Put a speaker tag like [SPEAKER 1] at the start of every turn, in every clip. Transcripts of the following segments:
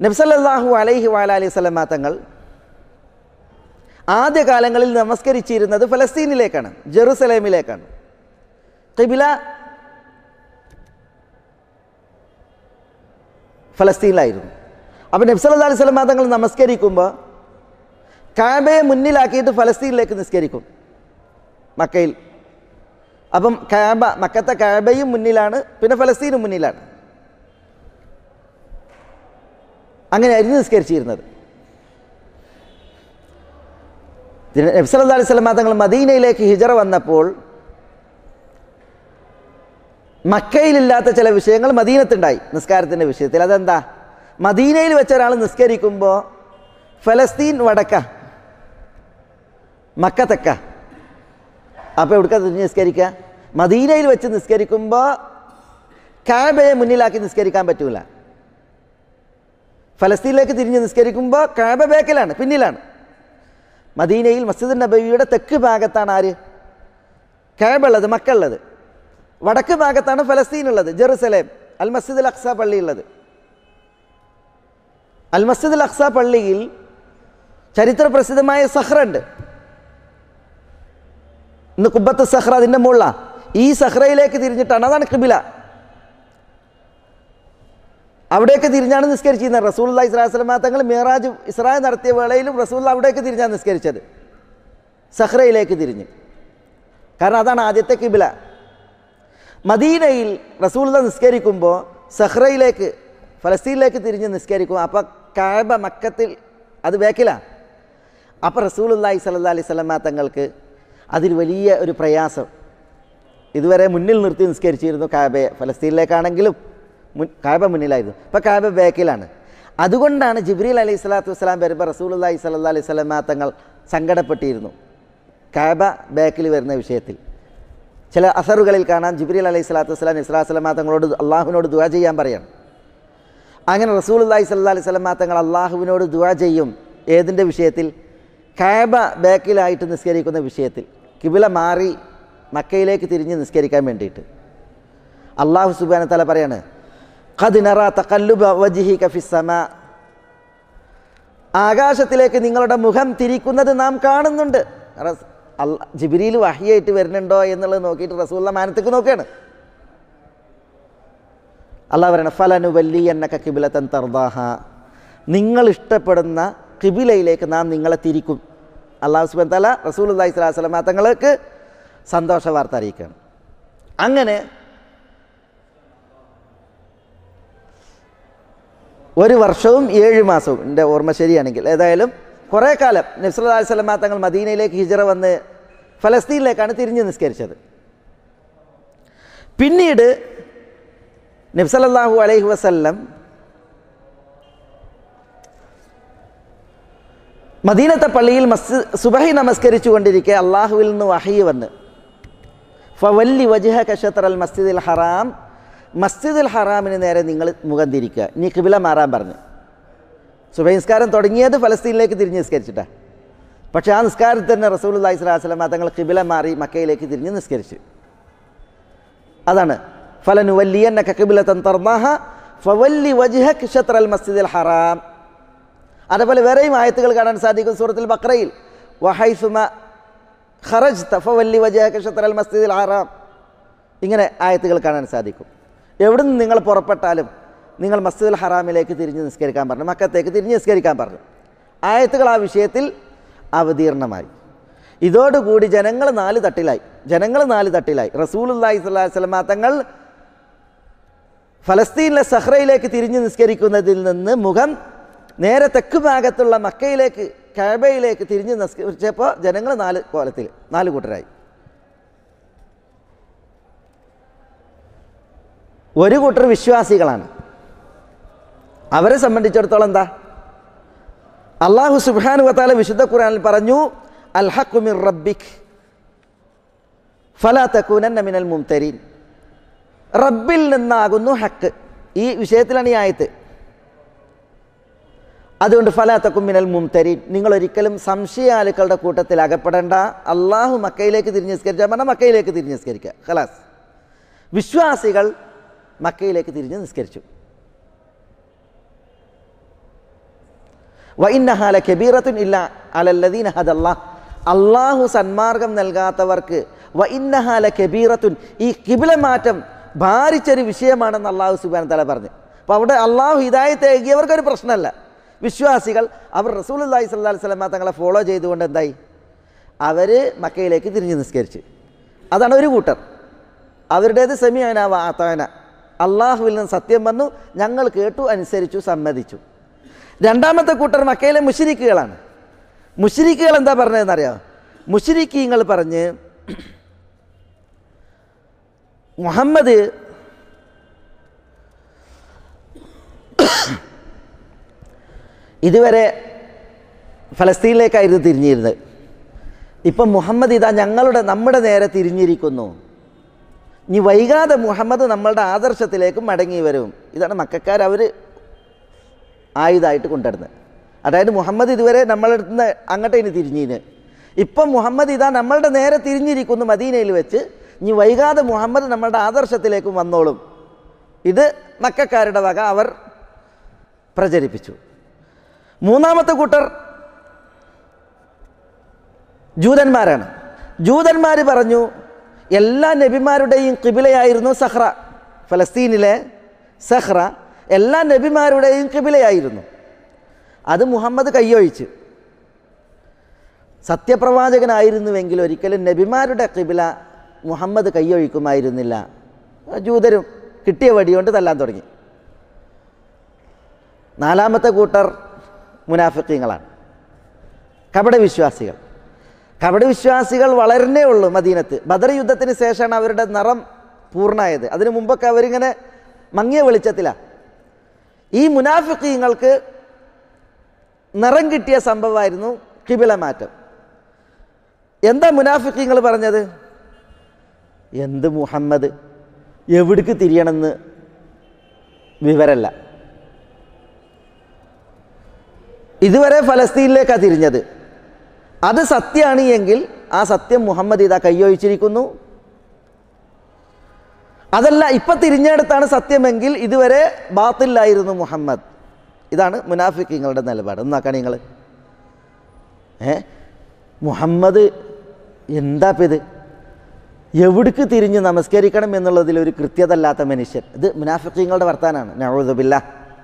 [SPEAKER 1] നബ്സല്ലാഹു അലൈഹി വാല അലൈഹി സ്വലമ തങ്ങൾ ആദ്യകാലങ്ങളിൽ നമസ്കരിച്ചിരുന്നത് ഫലസ്തീനിലേക്കാണ് ജെറുസലേമിലേക്കാണ് കിബില ഫലസ്തീനിലായിരുന്നു അപ്പോൾ നബ്സല്ലാ അലൈഹി സ്വലമ തങ്ങൾ നമസ്കരിക്കുമ്പോൾ കാബയെ മുന്നിലാക്കിയിട്ട് ഫലസ്തീനിലേക്ക് നിസ്കരിക്കും മക്കയിൽ അപ്പം കാബ മക്കത്തെ കാബയും മുന്നിലാണ് പിന്നെ ഫലസ്തീനും മുന്നിലാണ് അങ്ങനെയായിരുന്നു നിസ്കരിച്ചിരുന്നത് നബ്സല്ലാ അലൈഹി സ്വലമ തങ്ങൾ മദീനയിലേക്ക് ഹിജറ വന്നപ്പോൾ മക്കയിലില്ലാത്ത ചില വിഷയങ്ങൾ മദീനത്തുണ്ടായി നിസ്കാരത്തിൻ്റെ വിഷയത്തിൽ അതെന്താ മദീനയിൽ വെച്ച ഒരാൾ നിസ്കരിക്കുമ്പോൾ ഫലസ്തീൻ വടക്ക മക്ക തെക്ക അപ്പോൾ എവിടുക്ക തിരിഞ്ഞ് നിസ്കരിക്കുക മദീനയിൽ വെച്ച് നിസ്കരിക്കുമ്പോൾ കാബയെ മുന്നിലാക്കി നിസ്കരിക്കാൻ പറ്റൂല ഫലസ്തീനിലേക്ക് തിരിഞ്ഞ് നിസ്കരിക്കുമ്പോൾ കാബ ബേക്കിലാണ് പിന്നിലാണ് മദീനയിൽ മസ്ജിദ് നബവിയുടെ തെക്ക് ഭാഗത്താണ് ആര് കാബ ഉള്ളത് മക്ക ഉള്ളത് വടക്ക് ഭാഗത്താണ് ഫലസ്തീൻ ഉള്ളത് ജെറുസലേം അൽ മസ്ജിദ് അൽ അക്സ പള്ളി ഉള്ളത് അൽ മസ്ജിദ് അൽ അക്സ പള്ളിയിൽ ചരിത്ര പ്രസിദ്ധമായ സഹ്റുണ്ട് ഇന്ന് കുബത്ത് സഹ്റ അതിൻ്റെ മുകളിലാണ് ഈ സഹ്റയിലേക്ക് തിരിഞ്ഞിട്ടാണ് അതാണ് കിബില അവിടേക്ക് തിരിഞ്ഞാണ് നിസ്കരിച്ചിരുന്നത് റസൂൽ അള്ളഹി സ്വലാസ്ലമ തങ്ങൾ മിറാജ് ഇസ്രായ നടത്തിയ വേളയിലും റസൂൽ അവിടേക്ക് തിരിഞ്ഞാണ് നിസ്കരിച്ചത് സഹ്റയിലേക്ക് തിരിഞ്ഞ് കാരണം അതാണ് ആദ്യത്തെ കിബില മദീനയിൽ റസൂൽ നിസ്കരിക്കുമ്പോൾ സഹ്റയിലേക്ക് ഫലസ്തീനിലേക്ക് തിരിഞ്ഞ് നിസ്കരിക്കും അപ്പോൾ കാബ മക്കത്തിൽ അത് ബേക്കിലാണ് അപ്പോൾ റസൂൽ അള്ളഹി സല്ലാ അലൈഹി സ്വലമ തങ്ങൾക്ക് അതിൽ വലിയ ഒരു പ്രയാസം ഇതുവരെ മുന്നിൽ നിർത്തി നിസ്കരിച്ചിരുന്നു കാബയെ ഫലസ്തീനിലേക്കാണെങ്കിലും മുൻ കാബ മുന്നിലായിരുന്നു ഇപ്പോൾ കാബ ബാക്കിലാണ് അതുകൊണ്ടാണ് ജിബ്രീൽ അലൈഹി സ്വലാത്തു വസ്സലാം വരുമ്പോൾ റസൂൽ അള്ളഹി സല്ലാ അലൈഹി സ്വലമ തങ്ങൾ സങ്കടപ്പെട്ടിരുന്നു കാബ ബാക്കിൽ വരുന്ന വിഷയത്തിൽ ചില അസറുകളിൽ കാണാം ജിബ്രീൽ അലൈഹി സ്വലാത്തു വസ്സലാം ഇസ്ലാ സ്വലമ തങ്ങളോട് അള്ളാഹുവിനോട് ദുവാ ചെയ്യാൻ പറയാണ് അങ്ങനെ റസൂൽ അള്ളഹി സല്ലാ അലൈഹി സ്വലമ തങ്ങൾ അള്ളാഹുവിനോട് ദുവാ ചെയ്യും ഏതിൻ്റെ വിഷയത്തിൽ കാബ ബാക്കിലായിട്ട് നിസ്കരിക്കുന്ന വിഷയത്തിൽ കിബില മാറി മക്കയിലേക്ക് തിരിഞ്ഞ് നിസ്കരിക്കാൻ വേണ്ടിയിട്ട് അള്ളാഹു സുബാന തല പറയാണ് ഖദിനറ തക്കല്ലുബ വജിഹി കഫിസമ ആകാശത്തിലേക്ക് നിങ്ങളുടെ മുഖം തിരിക്കുന്നത് നാം കാണുന്നുണ്ട് ജിബിരിയിൽ വഹിയായിട്ട് വരുന്നുണ്ടോ എന്നുള്ളത് നോക്കിയിട്ട് റസൂള്ള മാനത്തേക്ക് നോക്കുകയാണ് അള്ളാഹ് പറയണം ഫലനു വല്ലി എന്നൊക്കെ കിബിലത്തൻ തർദാഹ നിങ്ങൾ ഇഷ്ടപ്പെടുന്ന കിബിലയിലേക്ക് നാം നിങ്ങളെ തിരിക്കും അള്ളാഹു സുബൻ തല റസൂൽ അള്ളഹി സ്വലാസ്ലമ തങ്ങൾക്ക് സന്തോഷ വാർത്ത അറിയിക്കുകയാണ് അങ്ങനെ ഒരു വർഷവും ഏഴ് മാസവും എൻ്റെ ഓർമ്മ ശരിയാണെങ്കിൽ ഏതായാലും കുറേ കാലം നബ്സുല്ലാ സ്വലമ തങ്ങൾ മദീനയിലേക്ക് ഹിജറ വന്ന് ഫലസ്തീനിലേക്കാണ് തിരിഞ്ഞ് നിസ്കരിച്ചത് പിന്നീട് നബ്സലല്ലാഹു അലൈഹി വസല്ലം മദീനത്തെ പള്ളിയിൽ മസ് സുബഹി നമസ്കരിച്ചു കൊണ്ടിരിക്കെ അള്ളാഹുവിൽ നിന്ന് വഹി വന്ന് ഫവല്ലി വജഹ കഷത്തർ അൽ മസ്ജിദുൽ ഹറാം മസ്ജിദുൽ ഹറാമിന് നേരെ നിങ്ങൾ മുഖം തിരിക്കുക നീ കിബില മാറാൻ പറഞ്ഞു സുബഹി നിസ്കാരം തുടങ്ങിയത് ഫലസ്തീനിലേക്ക് തിരിഞ്ഞ് നിസ്കരിച്ചിട്ടാണ് പക്ഷേ ആ നിസ്കാരത്തിൽ തന്നെ റസൂൽ അള്ളഹി സ്വലാസ്ലമ തങ്ങൾ കിബില മാറി മക്കയിലേക്ക് തിരിഞ്ഞ് നിസ്കരിച്ചു അതാണ് ഫലനു വല്ലിയന്നക കിബിലത്തൻ തർമാഹ ഫവല്ലി വജ്ഹ ഷത്ര അൽ മസ്ജിദുൽ ഹറാം അതേപോലെ വേറെയും ആയത്തുകൾ കാണാൻ സാധിക്കും സൂറത്തിൽ ബക്രയിൽ വഹൈസുമ ഖറജ് തഫവല്ലി വജഹ ഷത്ര അൽ മസ്ജിദുൽ ഹറാം ഇങ്ങനെ ആയത്തുകൾ കാണാൻ സാധിക്കും എവിടുന്ന് നിങ്ങൾ പുറപ്പെട്ടാലും നിങ്ങൾ മസ്ജിദുൽ ഹറാമിലേക്ക് തിരിഞ്ഞ് നിസ്കരിക്കാൻ പറഞ്ഞു മക്കത്തേക്ക് തിരിഞ്ഞ് നിസ്കരിക്കാൻ പറഞ്ഞു ആയത്തുകൾ ആ വിഷയത്തിൽ അവതീർണമായി ഇതോടുകൂടി ജനങ്ങൾ നാല് തട്ടിലായി ജനങ്ങൾ നാല് തട്ടിലായി റസൂലുല്ലാഹി സ്വല്ലാ വസ്ലമ തങ്ങൾ ഫലസ്തീനിലെ സഹ്റയിലേക്ക് തിരിഞ്ഞ് നിസ്കരിക്കുന്നതിൽ നിന്ന് മുഖം നേരെ തെക്ക് ഭാഗത്തുള്ള മക്കയിലേക്ക് കാബയിലേക്ക് തിരിഞ്ഞ് നിസ്കരിച്ചപ്പോൾ ജനങ്ങൾ നാല് കോലത്തിൽ നാല് കൂട്ടരായി ഒരു കൂട്ടർ വിശ്വാസികളാണ് അവരെ സംബന്ധിച്ചിടത്തോളം എന്താ അള്ളാഹു സുബാനു വത്താല വിശുദ്ധ ഖുറാനിൽ പറഞ്ഞു അൽഹക്കുമിർ റബ്ബിക് ഫലാ തക്കൂനന്ന മിനൽ മുംതരീൻ റബ്ബിൽ നിന്നാകുന്നു ഹക്ക് ഈ വിഷയത്തിലാണ് ഈ ആയത്ത് അതുകൊണ്ട് ഫലാത്തക്കും മിനൽ മുംതരീൻ നിങ്ങൾ ഒരിക്കലും സംശയാലുക്കളുടെ കൂട്ടത്തിൽ അകപ്പെടേണ്ട അള്ളാഹു മക്കയിലേക്ക് തിരിഞ്ഞ് നിസ്കരിച്ചാൽ പറഞ്ഞാൽ മക്കയിലേക്ക് തിരിഞ്ഞ് നിസ്കരിക്കുക ഖലാസ് വിശ്വാസികൾ മക്കയിലേക്ക് തിരിഞ്ഞ് നിസ്കരിച്ചു വ ഇന്നഹാല കബീറത്തുൻ ഇല്ല അലല്ലദീന ഹദല്ലാ അള്ളാഹു സന്മാർഗം നൽകാത്തവർക്ക് വ ഇന്നഹാല കബീറത്തുൻ ഈ കിബില മാറ്റം ഭാരിച്ചൊരു വിഷയമാണെന്ന് അള്ളാഹു സുബാൻ തല പറഞ്ഞു അപ്പോൾ അവിടെ അള്ളാഹു ഹിദായത്ത് ഏകിയവർക്കൊരു പ്രശ്നമല്ല വിശ്വാസികൾ അവർ റസൂൽ അള്ളാഹി സ്വല്ലാ സ്വലമ തങ്ങളെ ഫോളോ ചെയ്തുകൊണ്ട് എന്തായി അവർ മക്കയിലേക്ക് തിരിഞ്ഞ് നിസ്കരിച്ച് അതാണ് ഒരു കൂട്ടർ അവരുടേത് സെമിയാന വാത്താന അള്ളാഹുവിൽ നിന്ന് സത്യം വന്നു ഞങ്ങൾ കേട്ടു അനുസരിച്ചു സമ്മതിച്ചു രണ്ടാമത്തെ കൂട്ടർ മക്കയിലെ മുഷിരിക്കുകളാണ് മുഷിരിക്കുകൾ എന്താ പറഞ്ഞതെന്നറിയാമോ മുഷിരിക്കീങ്ങൾ പറഞ്ഞ് മുഹമ്മദ് ഇതുവരെ ഫലസ്തീനിലേക്കായിരുന്നു തിരിഞ്ഞിരുന്നത് ഇപ്പം മുഹമ്മദ് ഇതാ ഞങ്ങളുടെ നമ്മുടെ നേരെ തിരിഞ്ഞിരിക്കുന്നു ഇനി വൈകാതെ മുഹമ്മദ് നമ്മളുടെ ആദർശത്തിലേക്ക് മടങ്ങി വരും ഇതാണ് മക്കാർ അവർ ആയുധമായിട്ട് കൊണ്ടുവരുന്നത് അതായത് മുഹമ്മദ് ഇതുവരെ നമ്മളടുത്ത് നിന്ന് അങ്ങോട്ട് ഇനി തിരിഞ്ഞിന് ഇപ്പം മുഹമ്മദ് ഇതാ നമ്മളുടെ നേരെ തിരിഞ്ഞിരിക്കുന്നു മദീനയിൽ വെച്ച് ഇനി വൈകാതെ മുഹമ്മദ് നമ്മളുടെ ആദർശത്തിലേക്കും വന്നോളും ഇത് മക്കാരുടെ വക അവർ പ്രചരിപ്പിച്ചു മൂന്നാമത്തെ കൂട്ടർ ജൂതന്മാരാണ് ജൂതന്മാർ പറഞ്ഞു എല്ലാ നബിമാരുടെയും കിബിലയായിരുന്നു സഹ്റ ഫലസ്തീനിലെ സഹ്റ എല്ലാ നബിമാരുടെയും കിബിലയായിരുന്നു അത് മുഹമ്മദ് കയ്യൊഴിച്ച് സത്യപ്രവാചകനായിരുന്നുവെങ്കിൽ ഒരിക്കലും നബിമാരുടെ കിബില മുഹമ്മദ് കയ്യൊഴിക്കുമായിരുന്നില്ല ജൂതരും കിട്ടിയ വടികൊണ്ട് തല്ലാൻ തുടങ്ങി നാലാമത്തെ കൂട്ടർ മുനാഫിക്കങ്ങളാണ് കപട വിശ്വാസികൾ കപട വിശ്വാസികൾ വളരുന്നേ ഉള്ളൂ മദീനത്ത് ബദർ യുദ്ധത്തിന് ശേഷമാണ് അവരുടെ നിറം പൂർണ്ണമായത് അതിനു മുമ്പൊക്കെ അവരിങ്ങനെ മങ്ങിയ വെളിച്ചത്തിലാണ് ഈ മുനാഫിക്കങ്ങൾക്ക് നിറം കിട്ടിയ സംഭവമായിരുന്നു കിബില മാറ്റം എന്താ മുനാഫിക്കങ്ങൾ പറഞ്ഞത് എന്ത് മുഹമ്മദ് എവിടേക്ക് തിരിയണമെന്ന് വിവരല്ല ഇതുവരെ ഫലസ്തീനിലേക്കാണ് തിരിഞ്ഞത് അത് സത്യമാണ് എങ്കിൽ ആ സത്യം മുഹമ്മദ് ഇതാ കൈയൊഴിച്ചിരിക്കുന്നു അതല്ല ഇപ്പം തിരിഞ്ഞെടുത്താണ് സത്യമെങ്കിൽ ഇതുവരെ ബാത്തിലായിരുന്നു മുഹമ്മദ് ഇതാണ് മുനാഫിക്കിങ്ങളുടെ നിലപാട് ഒന്നാക്കാണ് നിങ്ങൾ ഏ മുഹമ്മദ് എന്താ ഇപ്പം ഇത് എവിടേക്ക് തിരിഞ്ഞ് നമസ്കരിക്കണം എന്നുള്ളതിൽ ഒരു കൃത്യതല്ലാത്ത മനുഷ്യൻ ഇത് മുനാഫിക്കിങ്ങളുടെ വർത്താനാണ് നവതുബില്ല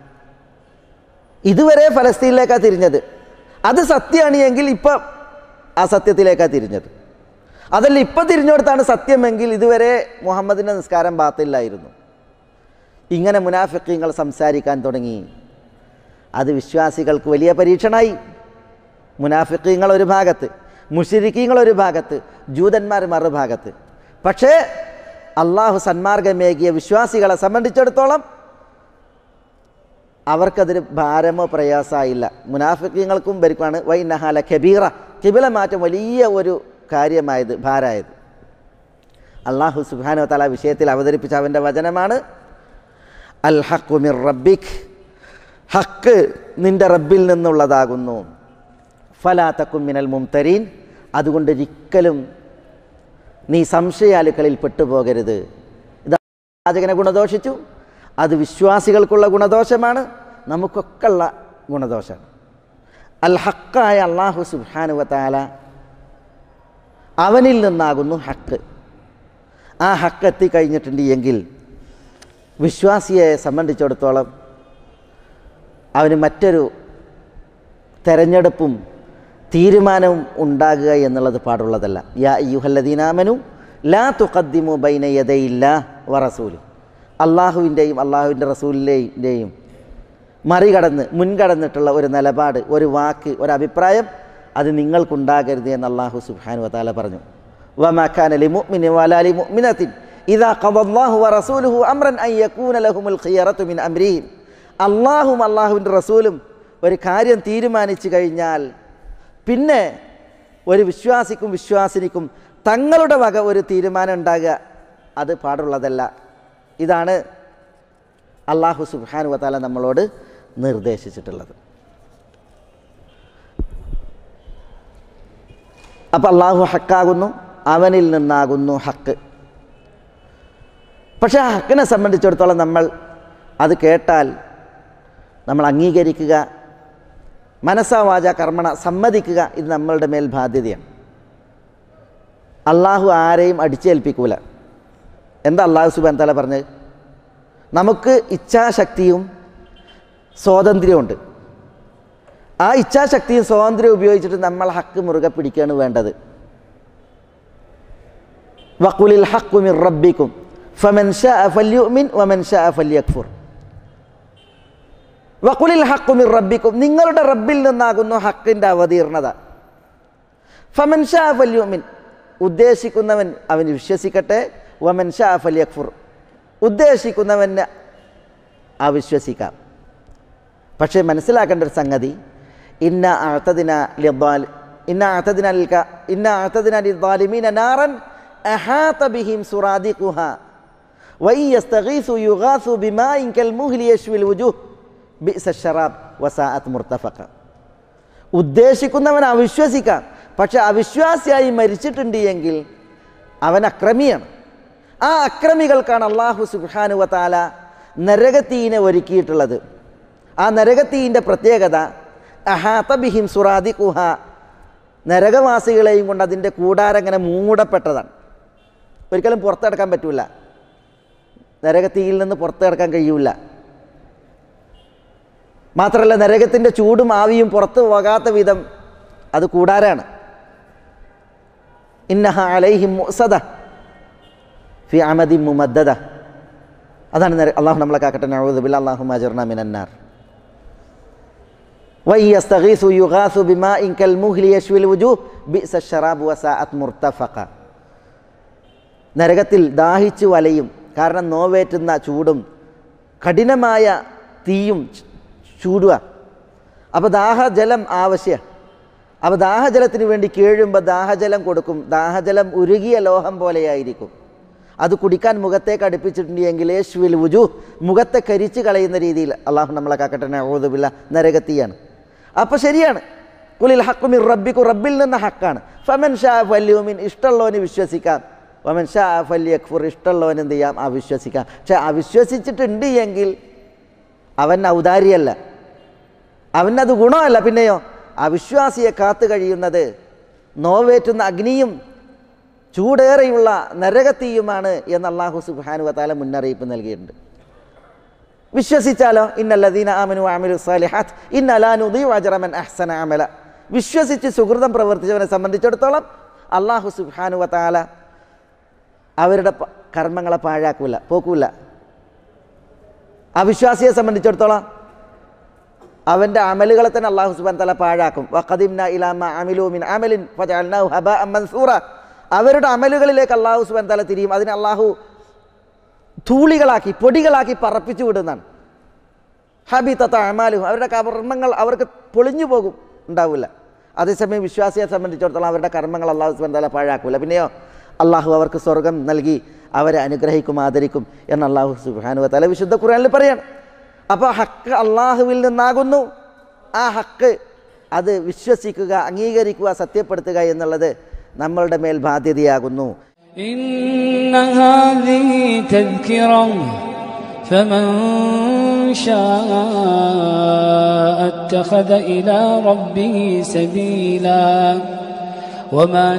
[SPEAKER 1] ഇതുവരെ ഫലസ്തീനിലേക്കാണ് തിരിഞ്ഞത് അത് സത്യമാണ് എങ്കിൽ ഇപ്പം ആ സത്യത്തിലേക്കാണ് തിരിഞ്ഞത് അതല്ല ഇപ്പം തിരിഞ്ഞെടുത്താണ് സത്യമെങ്കിൽ ഇതുവരെ മുഹമ്മദിൻ്റെ നിസ്കാരം ബാത്തില്ലായിരുന്നു ഇങ്ങനെ മുനാഫിക്കങ്ങൾ സംസാരിക്കാൻ തുടങ്ങി അത് വിശ്വാസികൾക്ക് വലിയ പരീക്ഷണമായി മുനാഫിക്കങ്ങൾ ഒരു ഭാഗത്ത് മുഷിരിക്കീങ്ങൾ ഒരു ഭാഗത്ത് ജൂതന്മാർ മറുഭാഗത്ത് പക്ഷേ അള്ളാഹു സന്മാർഗമേകിയ വിശ്വാസികളെ സംബന്ധിച്ചിടത്തോളം അവർക്കതൊരു ഭാരമോ പ്രയാസമായില്ല മുനാഫിക്കങ്ങൾക്കും ഭരിക്കുവാണ് വൈ നഹാല ഖബീറ കിബില മാറ്റം വലിയ ഒരു കാര്യമായത് ഭാരമായത് അള്ളാഹു സുബാനോ തല വിഷയത്തിൽ അവതരിപ്പിച്ച അവൻ്റെ വചനമാണ് അൽ ഹക്കുമിർ റബ്ബിഖ് ഹക്ക് നിൻ്റെ റബ്ബിൽ നിന്നുള്ളതാകുന്നു ഫലാത്തക്കും മിനൽ മുംതരീൻ അതുകൊണ്ടൊരിക്കലും നീ സംശയാലുക്കളിൽ പെട്ടുപോകരുത് ഇത് പ്രവാചകനെ ഗുണദോഷിച്ചു അത് വിശ്വാസികൾക്കുള്ള ഗുണദോഷമാണ് നമുക്കൊക്കെ ഉള്ള ഗുണദോഷമാണ് അൽ ഹക്കായ അള്ളാഹു സുബാനുവത്താല അവനിൽ നിന്നാകുന്നു ഹക്ക് ആ ഹക്ക് എത്തിക്കഴിഞ്ഞിട്ടുണ്ട് എങ്കിൽ വിശ്വാസിയെ സംബന്ധിച്ചിടത്തോളം അവന് മറ്റൊരു തെരഞ്ഞെടുപ്പും തീരുമാനവും ഉണ്ടാകുക എന്നുള്ളത് പാടുള്ളതല്ല യാ യുഹല്ലദീനാമനു ലാ തുഖദ്ദിമു ബൈന യദയില്ല വറസൂലി അള്ളാഹുവിൻ്റെയും അള്ളാഹുവിൻ്റെ റസൂലിൻ്റെയും മറികടന്ന് മുൻകടന്നിട്ടുള്ള ഒരു നിലപാട് ഒരു വാക്ക് ഒരു അഭിപ്രായം അത് നിങ്ങൾക്കുണ്ടാകരുത് എന്ന് അള്ളാഹു സുബ്ഹാനു വതാല പറഞ്ഞു വമാഖാൻ അലി മുഅ്മിനി വലാലി മുഅ്മിനത്തിൻ ഇദാ ഖദല്ലാഹു വറസൂലുഹു അംറൻ അൻ യകൂന ലഹുമുൽ ഖിയറത്തു മിൻ അംരിഹിം അള്ളാഹും അള്ളാഹുവിൻ്റെ റസൂലും ഒരു കാര്യം തീരുമാനിച്ചു കഴിഞ്ഞാൽ പിന്നെ ഒരു വിശ്വാസിക്കും വിശ്വാസിനിക്കും തങ്ങളുടെ വക ഒരു തീരുമാനം ഉണ്ടാകുക അത് പാടുള്ളതല്ല ഇതാണ് അള്ളാഹു സുബാനു വത്താല നമ്മളോട് നിർദ്ദേശിച്ചിട്ടുള്ളത് അപ്പം അള്ളാഹു ഹക്കാകുന്നു അവനിൽ നിന്നാകുന്നു ഹക്ക് പക്ഷേ ആ ഹക്കിനെ സംബന്ധിച്ചിടത്തോളം നമ്മൾ അത് കേട്ടാൽ നമ്മൾ അംഗീകരിക്കുക മനസ്സാ വാച കർമ്മണ സമ്മതിക്കുക ഇത് നമ്മളുടെ മേൽ ബാധ്യതയാണ് അള്ളാഹു ആരെയും അടിച്ചേൽപ്പിക്കൂല എന്താ അള്ളാഹു സുബാൻ തല പറഞ്ഞത് നമുക്ക് ഇച്ഛാശക്തിയും സ്വാതന്ത്ര്യമുണ്ട് ആ ഇച്ഛാശക്തിയും സ്വാതന്ത്ര്യവും ഉപയോഗിച്ചിട്ട് നമ്മൾ ഹക്ക് മുറുകെ പിടിക്കുകയാണ് വേണ്ടത് വക്കുലിൽ ഹക്കുമിർ റബ്ബിക്കും ഫമൻ ഷാ ഫല്യുമിൻ വമൻ ഷാ ഫല്യക്ഫുർ വക്കുലിൽ ഹക്കുമിർ റബ്ബിക്കും നിങ്ങളുടെ റബ്ബിൽ നിന്നാകുന്നു ഹക്കിൻ്റെ അവതീർണത ഫമൻ ഷാ ഫല്യുമിൻ ഉദ്ദേശിക്കുന്നവൻ അവൻ വിശ്വസിക്കട്ടെ വമൻ ഷാ ഫല്യക്ഫുർ ഉദ്ദേശിക്കുന്നവന് അവിശ്വസിക്കാം പക്ഷേ മനസ്സിലാക്കേണ്ട ഒരു സംഗതി ഇന്ന അഴത്തതിന ലിദ്ദാൽ ഇന്ന അഴത്തതിന ലിൽക ഇന്ന അഴത്തതിന ലിദ്ദാലിമീന നാറൻ അഹാത ബിഹിം സുറാദിഖുഹ വൈ യസ്തഗീസു യുഗാസു ബിമാഇൻ കൽമുഹ്ലി യശ്വിൽ വുജൂഹ് ബിഅസ ശറാബ് വസാഅത്ത് മുർത്തഫഖ ഉദ്ദേശിക്കുന്നവൻ അവിശ്വസിക്കാം പക്ഷെ അവിശ്വാസിയായി മരിച്ചിട്ടുണ്ട് എങ്കിൽ അവൻ അക്രമിയാണ് ആ അക്രമികൾക്കാണ് അള്ളാഹു സുബാനുവ താല നരകത്തീനെ ഒരുക്കിയിട്ടുള്ളത് ആ നരകത്തീൻ്റെ പ്രത്യേകത അഹാതബിഹിം സുറാദി കുഹ നരകവാസികളെയും കൊണ്ട് അതിൻ്റെ കൂടാരം ഇങ്ങനെ മൂടപ്പെട്ടതാണ് ഒരിക്കലും പുറത്തെടുക്കാൻ പറ്റൂല നരകത്തീയിൽ നിന്ന് പുറത്തെടുക്കാൻ കഴിയൂല മാത്രമല്ല നരകത്തിൻ്റെ ചൂടും ആവിയും പുറത്തു പോകാത്ത വിധം അത് കൂടാരാണ് ഇന്നഹ അലൈഹിം മുസദ ഫി അമദി മുമദ്ദദ അതാണ് നര- അള്ളാഹു നമ്മളെ കാക്കട്ടെ നഊദുബില്ല അള്ളാഹു മജർന മിനന്നാർ വൈ യസ്തഗീസു യുഗാസു ബിമാഇൻ കൽമുഹ്ലി യശ്വിൽ വുജൂഹ് ബിഅസ ശറാബ് വസാഅത്ത് മുർത്തഫഖ നരകത്തിൽ ദാഹിച്ചു വലയും കാരണം നോവേറ്റുന്ന ചൂടും കഠിനമായ തീയും ച്- ചൂടുക അപ്പോൾ ദാഹജലം ആവശ്യ അപ്പോൾ ദാഹജലത്തിന് വേണ്ടി കീഴുമ്പോൾ ദാഹജലം കൊടുക്കും ദാഹജലം ഉരുകിയ ലോഹം പോലെയായിരിക്കും അത് കുടിക്കാൻ മുഖത്തേക്ക് അടുപ്പിച്ചിട്ടുണ്ടെങ്കിൽ യേശുവിൽ വുജു മുഖത്തെ കരിച്ച് കളയുന്ന രീതിയിൽ അള്ളാഹു നമ്മളെ കാക്കട്ടെ ഓതുമില്ല നരകത്തിയാണ് അപ്പോൾ ശരിയാണ് കുലിൽ ഹക്കുമിർ റബ്ബിക്കു റബ്ബിൽ നിന്ന് ഹക്കാണ് ഫമൻ ഷാ ഫല്യൂമിൻ ഇഷ്ടമുള്ളവന് വിശ്വസിക്കാം വമൻ ഷാ ഫല്ലി അക്ഫുർ ഇഷ്ടമുള്ളവൻ എന്ത് ചെയ്യാം അവിശ്വസിക്കാം പക്ഷെ അവിശ്വസിച്ചിട്ടുണ്ട് എങ്കിൽ അവൻ ഔദാര്യമല്ല അവനത് ഗുണമല്ല പിന്നെയോ അവിശ്വാസിയെ കാത്തു കഴിയുന്നത് നോവേറ്റുന്ന അഗ്നിയും ചൂടേറെയുള്ള നരകത്തീയുമാണ് എന്ന് അള്ളാഹു സുബാനു വത്താല മുന്നറിയിപ്പ് നൽകിയിട്ടുണ്ട് വിശ്വസിച്ചാലോ ഇന്നല്ലദീന ആമനു ആമിലു സാലിഹാത്ത് ഇന്നലാനുദീ അജറമൻ അഹ്സന അമല വിശ്വസിച്ച് സുഹൃതം പ്രവർത്തിച്ചവനെ സംബന്ധിച്ചിടത്തോളം അള്ളാഹു സുബാനു വത്താല അവരുടെ പ- കർമ്മങ്ങളെ പാഴാക്കൂല പോക്കൂല അവിശ്വാസിയെ സംബന്ധിച്ചിടത്തോളം അവൻ്റെ അമലുകളെ തന്നെ അള്ളാഹു സുബാൻ തല പാഴാക്കും വഖദിംന ഇലാമ അമിലു മിൻ അമലിൻ ഫജഅൽനാഹു ഹബാഅൻ മൻസൂറ അവരുടെ അമലുകളിലേക്ക് അള്ളാഹു സുബാൻ തല തിരിയും അതിനെ അള്ളാഹു ധൂളികളാക്കി പൊടികളാക്കി പറപ്പിച്ചു വിടുന്നതാണ് ഹബിത്തത്ത അമാലും അവരുടെ കർമ്മങ്ങൾ അവർക്ക് പൊളിഞ്ഞു പോകും ഉണ്ടാവില്ല അതേസമയം വിശ്വാസിയെ സംബന്ധിച്ചിടത്തോളം അവരുടെ കർമ്മങ്ങൾ അള്ളാഹു സുബാൻ തല പാഴാക്കൂല പിന്നെയോ അള്ളാഹു അവർക്ക് സ്വർഗം നൽകി അവരെ അനുഗ്രഹിക്കും ആദരിക്കും എന്ന് അള്ളാഹു സുബാനു തല വിശുദ്ധ ഖുർആനിൽ പറയാണ് അപ്പോൾ ഹക്ക് അള്ളാഹുവിൽ നിന്നാകുന്നു ആ ഹക്ക് അത് വിശ്വസിക്കുക അംഗീകരിക്കുക സത്യപ്പെടുത്തുക എന്നുള്ളത് നമ്മളുടെ മേൽ ബാധ്യതയാകുന്നു
[SPEAKER 2] إن هذه تذكرة فمن شاء اتخذ إلى ربه سبيلا وما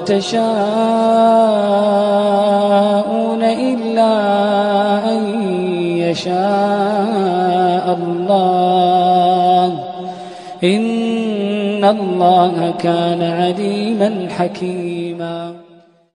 [SPEAKER 2] تشاءون إلا أن يشاء الله إن الله كان عليما حكيما